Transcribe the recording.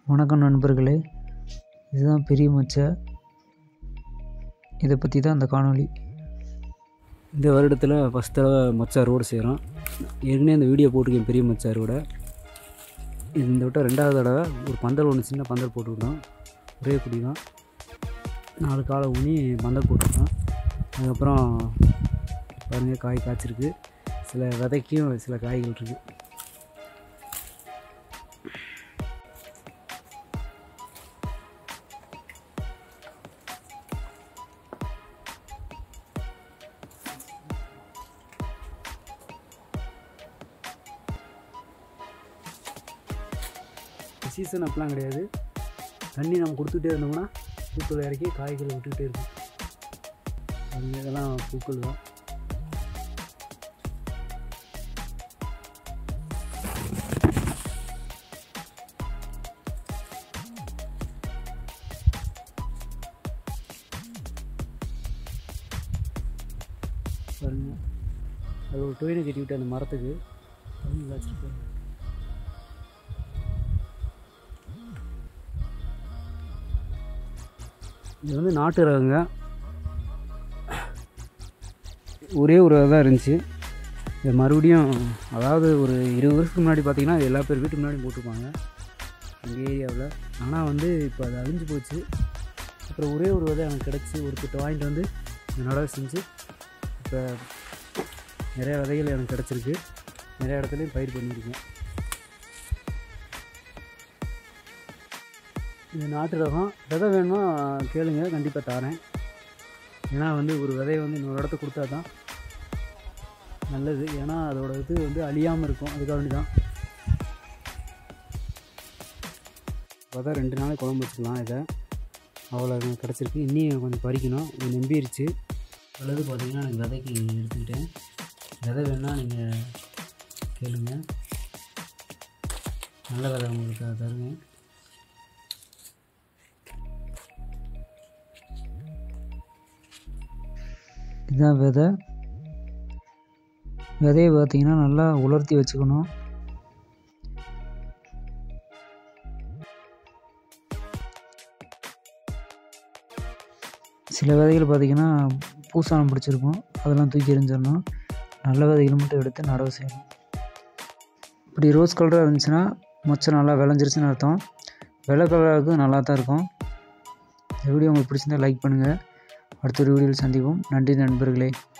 வணக்கம் நண்பர்களே இதுதான் பெரிய மச்சை இதை பற்றி தான் அந்த காணொளி இந்த வருடத்தில் ஃபஸ்ட் தடவை மச்சா ரோடு செய்கிறோம் ஏற்கனவே இந்த வீடியோ போட்டிருக்கேன் பெரிய மச்சா ரோட இந்த விட்ட ரெண்டாவது தடவை ஒரு பந்தல் ஒன்று சின்ன பந்தல் போட்டுக்கிட்டோம் ஒரே குடி தான் நாலு காலை ஊனி பந்தல் போட்டிருக்கோம் அதுக்கப்புறம் பாருங்கள் காய் காய்ச்சிருக்கு சில விதைக்கும் சில காய்கள் இருக்குது சீசன் அப்படிலாம் கிடையாது தண்ணி நம்ம கொடுத்துட்டே இருந்தோம்னா பூக்கள் இறக்கி காய்கள் விட்டுக்கிட்டே இருக்கும் அது இதெல்லாம் பூக்கள் தான் பாருங்க அது ஒரு டொயினை கட்டி விட்டு அந்த மரத்துக்கு அது வச்சுருப்பாரு இது வந்து நாட்டு ரகங்க ஒரே ஒரு தான் இருந்துச்சு இது மறுபடியும் அதாவது ஒரு இருபது வருஷத்துக்கு முன்னாடி பார்த்தீங்கன்னா இது எல்லா பேர் வீட்டு முன்னாடி போட்டிருப்பாங்க எங்கள் ஏரியாவில் ஆனால் வந்து இப்போ அது அழிஞ்சு போச்சு அப்புறம் ஒரே ஒரு விதை எனக்கு கிடச்சி ஒரு கிட்ட வாங்கிட்டு வந்து நடவு செஞ்சு இப்போ நிறைய விதைகள் எனக்கு கிடச்சிருக்கு நிறைய இடத்துலையும் பயிர் பண்ணியிருக்கேன் இது நாட்டு ரகம் விதை வேணுமா கேளுங்க கண்டிப்பாக தரேன் ஏன்னா வந்து ஒரு விதையை வந்து இன்னொரு இடத்த கொடுத்தா தான் நல்லது ஏன்னா அதோட இது வந்து அழியாமல் இருக்கும் அதுக்காக வேண்டி தான் பார்த்தா ரெண்டு நாளைக்கு குழம்பு வச்சுக்கலாம் இதை அவ்வளோ கிடச்சிருக்கு இன்னும் கொஞ்சம் பறிக்கணும் இது நம்பிருச்சு அல்லது பார்த்தீங்கன்னா எனக்கு விதைக்கு எடுத்துக்கிட்டேன் விதை வேணால் நீங்கள் கேளுங்க நல்ல விதை உங்களுக்கு அதை தருங்க இதுதான் விதை விதையை பார்த்தீங்கன்னா நல்லா உலர்த்தி வச்சுக்கணும் சில விதைகள் பார்த்தீங்கன்னா பூசானம் பிடிச்சிருக்கும் அதெல்லாம் தூக்கி எறிஞ்சிடணும் நல்ல விதைகள் மட்டும் எடுத்து நடவு செய்யணும் இப்படி ரோஸ் கலராக இருந்துச்சுன்னா மொச்சை நல்லா விளைஞ்சிருச்சுன்னு அர்த்தம் வெள்ளை கலராக நல்லா தான் இருக்கும் இந்த வீடியோ உங்களுக்கு பிடிச்சிருந்தா லைக் பண்ணுங்கள் அடுத்த ஒரு வீடியோவில் சந்திப்போம் நன்றி நண்பர்களே